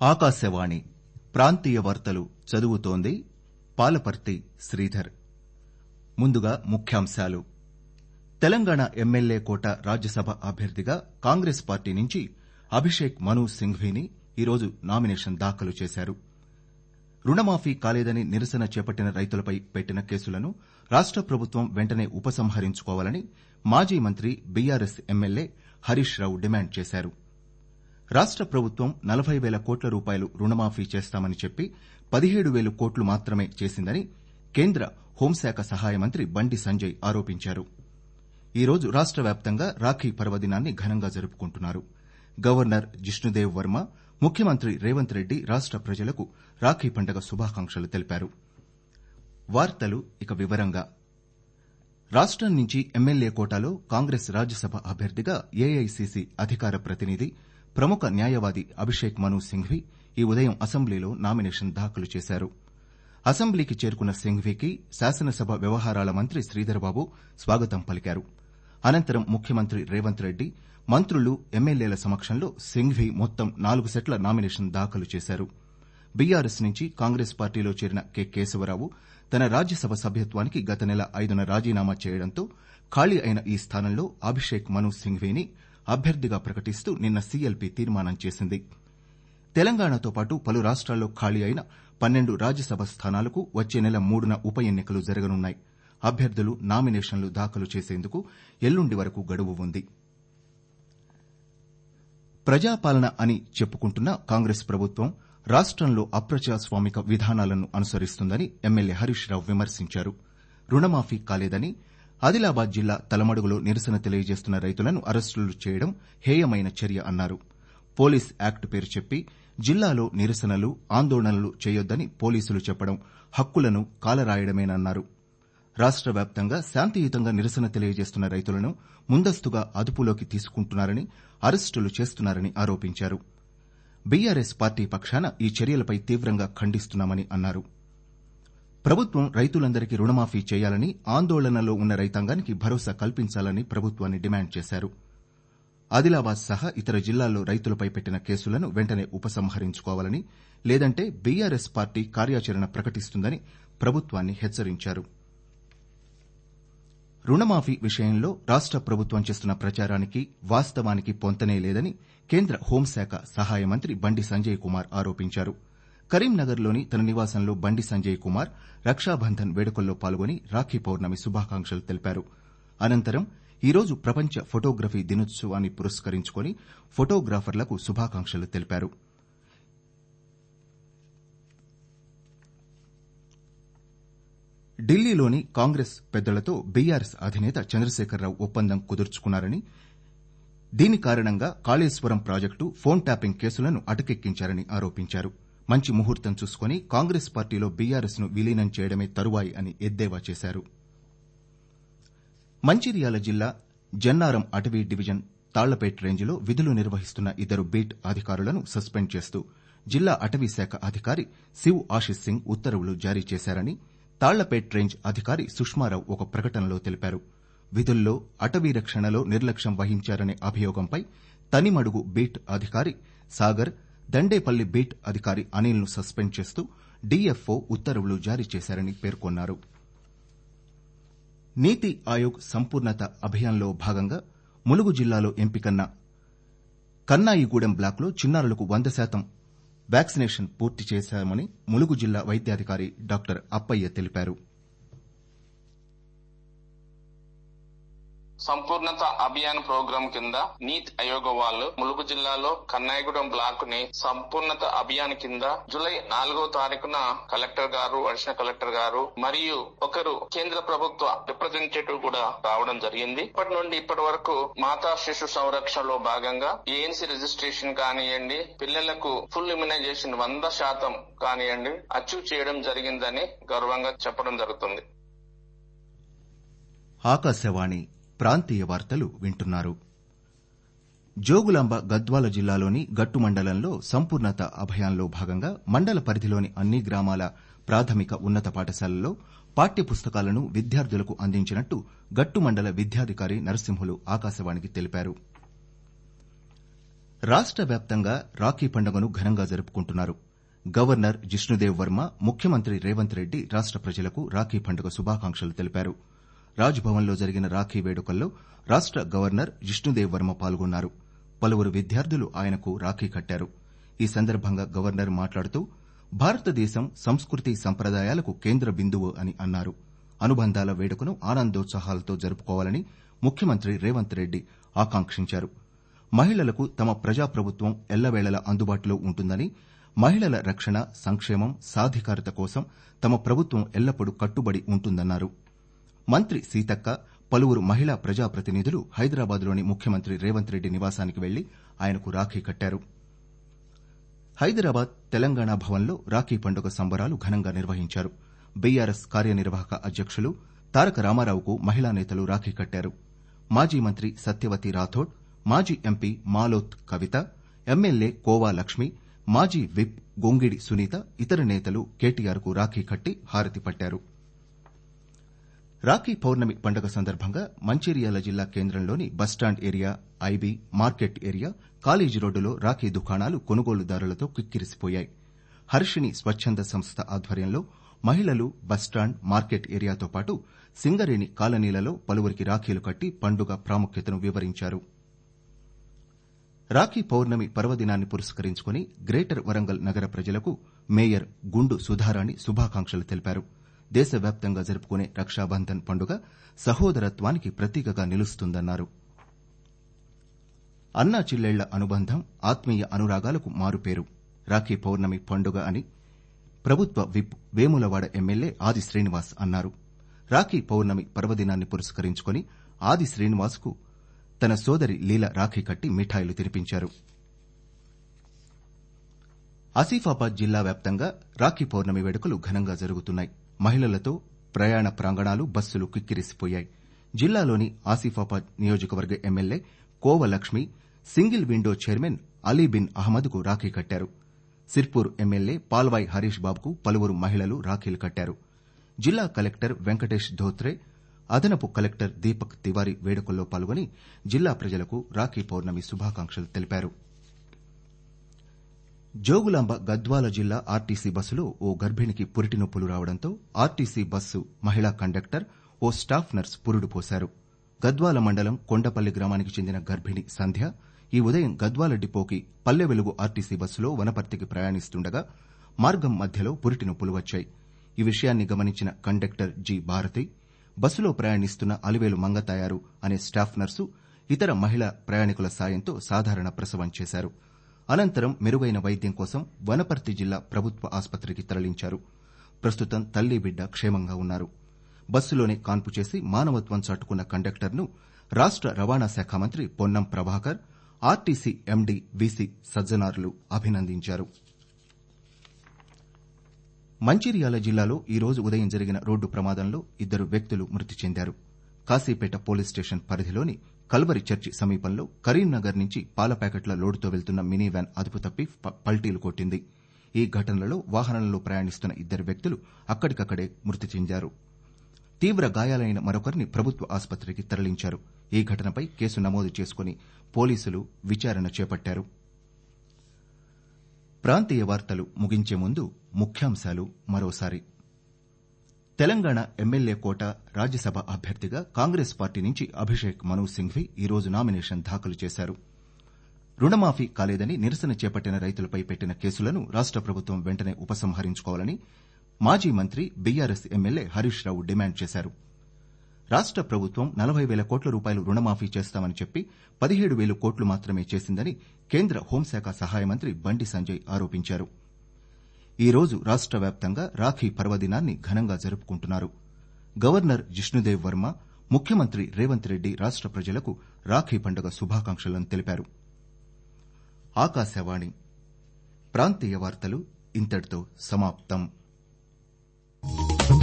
ఆకాశవాణి ప్రాంతీయ వార్తలు చదువుతోంది పాలపర్తి శ్రీధర్ ముందుగా ముఖ్యాంశాలు తెలంగాణ ఎమ్మెల్యే కోట రాజ్యసభ అభ్యర్థిగా కాంగ్రెస్ పార్టీ నుంచి అభిషేక్ మను సింఘ్వీని ఈరోజు నామినేషన్ దాఖలు చేశారు రుణమాఫీ కాలేదని నిరసన చేపట్టిన రైతులపై పెట్టిన కేసులను రాష్ట ప్రభుత్వం వెంటనే ఉపసంహరించుకోవాలని మాజీ మంత్రి BRS MLA Harish Rao demand చేశారు రాష్ట ప్రభుత్వం నలబై పేల కోట్ల రూపాయలు రుణమాఫీ చేస్తామని చెప్పి పదిహేడు పేల కోట్లు మాత్రమే చేసిందని కేంద్ర హోంశాఖ సహాయ మంత్రి బండి సంజయ్ ఆరోపించారు ఈరోజు రాష్ట వ్యాప్తంగా రాఖీ పర్వదినాన్ని ఘనంగా జరుపుకుంటున్నారు గవర్నర్ జిష్ణుదేవ్ వర్మ ముఖ్యమంత్రి రేవంత్ రెడ్డి రాష్ట ప్రజలకు రాఖీ పండుగ శుభాకాంక్షలు తెలిపారు రాష్టం నుంచి ఎమ్మెల్యే కోటాలో కాంగ్రెస్ రాజ్యసభ అభ్యర్థిగా ఏఐసీసీ అధికార ప్రతినిధి ప్రముఖ న్యాయవాది అభిషేక్ మను సింఘ్వీ ఈ ఉదయం అసెంబ్లీలో నామినేషన్ దాఖలు చేశారు అసెంబ్లీకి చేరుకున్న సింఘ్వీకి శాసనసభ వ్యవహారాల మంత్రి శ్రీధర్బాబు స్వాగతం పలికారు అనంతరం ముఖ్యమంత్రి రేవంత్ రెడ్డి మంత్రులు ఎమ్మెల్యేల సమక్షంలో సింఘ్వీ మొత్తం నాలుగు సెట్ల నామినేషన్ దాఖలు చేశారు బీఆర్ఎస్ నుంచి కాంగ్రెస్ పార్టీలో చేరిన కె కేశవరావు తన రాజ్యసభ సభ్యత్వానికి గత నెల ఐదున రాజీనామా చేయడంతో ఖాళీ అయిన ఈ స్థానంలో అభిషేక్ మను సింఘ్వీని అభ్యర్థిగా ప్రకటిస్తూ నిన్న సీఎల్పీ తీర్మానం చేసింది తెలంగాణతో పాటు పలు రాష్టాల్లో ఖాళీ అయిన పన్నెండు రాజ్యసభ స్థానాలకు వచ్చే నెల మూడున ఉప ఎన్నికలు జరగనున్నాయి అభ్యర్థులు నామినేషన్లు దాఖలు చేసేందుకు ఎల్లుండి వరకు గడువు ఉంది ప్రజాపాలన అని చెప్పుకుంటున్న కాంగ్రెస్ ప్రభుత్వం రాష్టంలో అప్రజాస్వామిక విధానాలను అనుసరిస్తుందని ఎమ్మెల్యే హరీష్ రావు విమర్శించారు రుణమాఫీ కాలేదని ఆదిలాబాద్ జిల్లా తలమడుగులో నిరసన తెలియజేస్తున్న రైతులను అరెస్టులు చేయడం హేయమైన చర్య అన్నారు పోలీస్ యాక్ట్ పేరు చెప్పి జిల్లాలో నిరసనలు ఆందోళనలు చేయొద్దని పోలీసులు చెప్పడం హక్కులను కాలరాయడమేనన్నారు రాష్ట వ్యాప్తంగా శాంతియుతంగా నిరసన తెలియజేస్తున్న రైతులను ముందస్తుగా అదుపులోకి తీసుకుంటున్నారని అరెస్టులు చేస్తున్నారని ఆరోపించారు బీఆర్ఎస్ పార్టీ పక్షాన ఈ చర్యలపై తీవ్రంగా ఖండిస్తున్నామని అన్నారు ప్రభుత్వం రైతులందరికీ రుణమాఫీ చేయాలని ఆందోళనలో ఉన్న రైతాంగానికి భరోసా కల్పించాలని ప్రభుత్వాన్ని డిమాండ్ చేశారు ఆదిలాబాద్ సహా ఇతర జిల్లాల్లో రైతులపై పెట్టిన కేసులను వెంటనే ఉపసంహరించుకోవాలని లేదంటే బీఆర్ఎస్ పార్టీ కార్యాచరణ ప్రకటిస్తుందని ప్రభుత్వాన్ని హెచ్చరించారు రుణమాఫీ విషయంలో రాష్ట ప్రభుత్వం చేస్తున్న ప్రచారానికి వాస్తవానికి పొంతనే లేదని కేంద్ర హోంశాఖ సహాయ మంత్రి బండి సంజయ్ కుమార్ ఆరోపించారు కరీంనగర్లోని తన నివాసంలో బండి సంజయ్ కుమార్ రక్షాబంధన్ వేడుకల్లో పాల్గొని రాఖీ పౌర్ణమి శుభాకాంక్షలు తెలిపారు అనంతరం ఈరోజు ప్రపంచ ఫొటోగ్రఫీ దినోత్సవాన్ని పురస్కరించుకుని ఫొటోగ్రాఫర్లకు శుభాకాంక్షలు తెలిపారు ఢిల్లీలోని కాంగ్రెస్ పెద్దలతో బీఆర్ఎస్ అధినేత చంద్రశేఖరరావు ఒప్పందం కుదుర్చుకున్నారని దీని కారణంగా కాళేశ్వరం ప్రాజెక్టు ఫోన్ ట్యాపింగ్ కేసులను అటకెక్కించారని ఆరోపించారు మంచి ముహూర్తం చూసుకుని కాంగ్రెస్ పార్టీలో బీఆర్ఎస్ ను విలీనం చేయడమే తరువాయి అని ఎద్దేవా చేశారు మంచిర్యాల జిల్లా జన్నారం అటవీ డివిజన్ తాళ్లపేట్ రేంజిలో విధులు నిర్వహిస్తున్న ఇద్దరు బీట్ అధికారులను సస్పెండ్ చేస్తూ జిల్లా అటవీ శాఖ అధికారి శివ్ ఆశిష్ సింగ్ ఉత్తర్వులు జారీ చేశారని తాళ్లపేట్ రేంజ్ అధికారి సుష్మారావు ఒక ప్రకటనలో తెలిపారు విధుల్లో అటవీ రక్షణలో నిర్లక్ష్యం వహించారనే అభియోగంపై తనిమడుగు బీట్ అధికారి సాగర్ దండేపల్లి బీట్ అధికారి అనిల్ ను సస్పెండ్ చేస్తూ డీఎఫ్ఓ ఉత్తర్వులు జారీ చేశారని పేర్కొన్నారు నీతి ఆయోగ్ సంపూర్ణత అభియాన్లో భాగంగా ములుగు జిల్లాలో ఎంపికన్న కన్నాయిగూడెం బ్లాక్లో చిన్నారులకు వంద శాతం వ్యాక్సినేషన్ పూర్తి చేశామని ములుగు జిల్లా వైద్యాధికారి డాక్టర్ అప్పయ్య తెలిపారు సంపూర్ణత అభియాన్ ప్రోగ్రాం కింద నీత్ ఆయోగ్ వాళ్ళు ములుగు జిల్లాలో కన్నాయగూడెం బ్లాక్ ని సంపూర్ణత అభియాన్ కింద జూలై నాలుగో తారీఖున కలెక్టర్ గారు అడిషనల్ కలెక్టర్ గారు మరియు ఒకరు కేంద్ర ప్రభుత్వ రిప్రజెంటేటివ్ కూడా రావడం జరిగింది ఇప్పటి నుండి ఇప్పటి వరకు మాతా శిశు సంరక్షణలో భాగంగా ఏఎన్సీ రిజిస్ట్రేషన్ కానివ్వండి పిల్లలకు ఫుల్ ఇమ్యునైజేషన్ వంద శాతం కానివ్వండి అచీవ్ చేయడం జరిగిందని గర్వంగా చెప్పడం జరుగుతుంది ఆకాశవాణి ప్రాంతీయ వార్తలు వింటున్నారు జోగులాంబ గద్వాల జిల్లాలోని గట్టు మండలంలో సంపూర్ణత అభియాన్లో భాగంగా మండల పరిధిలోని అన్ని గ్రామాల ప్రాథమిక ఉన్నత పాఠశాలల్లో పాఠ్య పుస్తకాలను విద్యార్థులకు అందించినట్టు గట్టు మండల విద్యాధికారి నరసింహులు ఆకాశవాణికి తెలిపారు రాష్ట వ్యాప్తంగా రాఖీ పండుగను ఘనంగా జరుపుకుంటున్నారు గవర్నర్ జిష్ణుదేవ్ వర్మ ముఖ్యమంత్రి రేవంత్ రెడ్డి రాష్ట ప్రజలకు రాఖీ పండుగ శుభాకాంక్షలు తెలిపారు రాజ్ భవన్ లో జరిగిన రాఖీ వేడుకల్లో రాష్ట గవర్నర్ జిష్ణుదేవ్ వర్మ పాల్గొన్నారు పలువురు విద్యార్థులు ఆయనకు రాఖీ కట్టారు ఈ సందర్భంగా గవర్నర్ మాట్లాడుతూ భారతదేశం సంస్కృతి సంప్రదాయాలకు కేంద్ర బిందువు అని అన్నారు అనుబంధాల వేడుకను ఆనందోత్సాహాలతో జరుపుకోవాలని ముఖ్యమంత్రి రేవంత్ రెడ్డి ఆకాంక్షించారు మహిళలకు తమ ప్రజాప్రభుత్వం ఎల్లవేళలా అందుబాటులో ఉంటుందని మహిళల రక్షణ సంక్షేమం సాధికారత కోసం తమ ప్రభుత్వం ఎల్లప్పుడూ కట్టుబడి ఉంటుందన్నారు మంత్రి సీతక్క పలువురు మహిళా ప్రజాప్రతినిధులు హైదరాబాద్లోని ముఖ్యమంత్రి రేవంత్ రెడ్డి నివాసానికి వెళ్లి ఆయనకు రాఖీ కట్టారు హైదరాబాద్ తెలంగాణ భవన్లో రాఖీ పండుగ సంబరాలు ఘనంగా నిర్వహించారు బీఆర్ఎస్ కార్యనిర్వాహక అధ్యకులు తారక రామారావుకు మహిళా నేతలు రాఖీ కట్టారు మాజీ మంత్రి సత్యవతి రాథోడ్ మాజీ ఎంపీ మాలోత్ కవిత ఎమ్మెల్యే కోవా లక్ష్మి మాజీ విప్ గొంగిడి సునీత ఇతర నేతలు కేటీఆర్ కు రాఖీ కట్టి హారతి పట్టారు రాఖీ పౌర్ణమి పండుగ సందర్భంగా మంచిర్యాల జిల్లా కేంద్రంలోని bus stand area IB market area college రోడ్డులో రాఖీ దుకాణాలు కొనుగోలుదారులతో కిక్కిరిసిపోయాయి హర్షిణి స్వచ్చంద సంస్థ ఆధ్వర్యంలో మహిళలు బస్టాండ్ మార్కెట్ ఏరియాతో పాటు సింగరేణి కాలనీలలో పలువురికి రాఖీలు కట్టి పండుగ ప్రాముఖ్యతను వివరించారు రాఖీ పౌర్ణమి పర్వదినాన్ని పురస్కరించుకుని గ్రేటర్ వరంగల్ నగర ప్రజలకు మేయర్ గుండు సుధారాణి శుభాకాంక్షలు తెలిపారు దేశవ్యాప్తంగా జరుపుకునే రక్షాబంధన్ పండుగ సహోదరత్వానికి ప్రతీకగా నిలుస్తుందన్నారు అన్నా చెల్లెళ్ల అనుబంధం ఆత్మీయ అనురాగాలకు మారుపేరు రాఖీ పౌర్ణమి పండుగ అని ప్రభుత్వ విప్ వేములవాడ ఎమ్మెల్యే ఆది శ్రీనివాస్ అన్నారు రాఖీ పౌర్ణమి పర్వదినాన్ని పురస్కరించుకుని ఆది శ్రీనివాస్ కు తన సోదరి లీల రాఖీ కట్టి మిఠాయిలు తినిపించారు ఆసిఫాబాద్ జిల్లా వ్యాప్తంగా రాఖీ పౌర్ణమి వేడుకలు ఘనంగా జరుగుతున్నాయి మహిళలతో ప్రయాణ ప్రాంగణాలు బస్సులు కిక్కిరిసిపోయాయి జిల్లాలోని ఆసిఫాబాద్ నియోజకవర్గ MLA Kova Lakshmi single window chairman Ali bin Ahmad కు రాఖీ కట్టారు సిర్పూర్ ఎమ్మెల్యే పాల్వాయ్ హరీష్ బాబుకు పలువురు మహిళలు రాఖీలు కట్టారు జిల్లా కలెక్టర్ వెంకటేష్ ధోత్రే అదనపు కలెక్టర్ దీపక్ తివారీ వేడుకల్లో పాల్గొని జిల్లా ప్రజలకు రాఖీ పౌర్ణమి శుభాకాంక్షలు తెలిపారు జోగులాంబ గద్వాల జిల్లా ఆర్టీసీ బస్సులో ఓ గర్భిణికి పురిటి నొప్పులు రావడంతో ఆర్టీసీ బస్సు మహిళా కండక్టర్ ఓ స్టాఫ్ నర్స్ పురుడు పోశారు గద్వాల మండలం కొండపల్లి గ్రామానికి చెందిన గర్భిణి సంధ్య ఈ ఉదయం గద్వాల డిపోకి పల్లె వెలుగు ఆర్టీసీ బస్సులో వనపర్తికి ప్రయాణిస్తుండగా మార్గం మధ్యలో పురిటి నొప్పులు వచ్చాయి ఈ విషయాన్ని గమనించిన కండక్టర్ జి భారతి బస్సులో ప్రయాణిస్తున్న అలివేలు మంగతాయారు అనే స్టాఫ్ నర్సు ఇతర మహిళా ప్రయాణికుల సాయంతో సాధారణ ప్రసవం చేశారు అనంతరం మెరుగైన వైద్యం కోసం వనపర్తి జిల్లా ప్రభుత్వ ఆసుపత్రికి తరలించారు ప్రస్తుతం తల్లి బిడ్డ క్షేమంగా ఉన్నారు బస్సులోనే కాన్పు చేసి మానవత్వం చాటుకున్న కండక్టర్ను రాష్ట రవాణా శాఖ మంత్రి Ponnam Prabhakar RTC MD VC సజ్జనార్లు అభినందించారు మంచిర్యాల జిల్లాలో ఈ రోజు ఉదయం జరిగిన రోడ్డు ప్రమాదంలో ఇద్దరు వ్యక్తులు మృతి చెందారు కాశీపేట పోలీస్ స్టేషన్ పరిధిలోని కల్వరి చర్చి సమీపంలో కరీంనగర్ నుంచి పాల ప్యాకెట్ల లోడుతో వెళ్తున్న మినీ వ్యాన్ అదుపు తప్పి పల్టీలు కొట్టింది ఈ ఘటనలో వాహనంలో ప్రయాణిస్తున్న ఇద్దరు వ్యక్తులు అక్కడికక్కడే మృతి చెందారు తీవ్ర గాయాలైన మరొకరిని ప్రభుత్వ ఆసుపత్రికి తరలించారు ఈ ఘటనపై కేసు నమోదు చేసుకుని పోలీసులు విచారణ చేపట్టారు ప్రాంతీయ వార్తలు ముగించే ముందు ముఖ్యాంశాలు మరోసారి తెలంగాణ ఎమ్మెల్యే కోట రాజ్యసభ అభ్యర్థిగా కాంగ్రెస్ పార్టీ నుంచి అభిషేక్ మను సింఘ్వి ఈరోజు నామినేషన్ దాఖలు చేశారు రుణమాఫీ కాలేదని నిరసన చేపట్టిన రైతులపై పెట్టిన కేసులను రాష్ట ప్రభుత్వం వెంటనే ఉపసంహరించుకోవాలని మాజీ మంత్రి BRS MLA Harish Rao demand చేశారు రాష్ట ప్రభుత్వం నలభై వేల కోట్ల రూపాయలు రుణమాఫీ చేస్తామని చెప్పి పదిహేడు వేలు కోట్లు మాత్రమే చేసిందని కేంద్ర హోంశాఖ సహాయ మంత్రి బండి సంజయ్ ఆరోపించారు ఈ రోజు రాష్ట వ్యాప్తంగా రాఖీ పర్వదినాన్ని ఘనంగా జరుపుకుంటున్నారు గవర్నర్ జిష్ణుదేవ్ వర్మ ముఖ్యమంత్రి రేవంత్ రెడ్డి రాష్ట ప్రజలకు రాఖీ పండుగ శుభాకాంక్షలను తెలిపారు ఆకాశవాణి ప్రాంతీయ వార్తలు ఇంతటితో సమాప్తం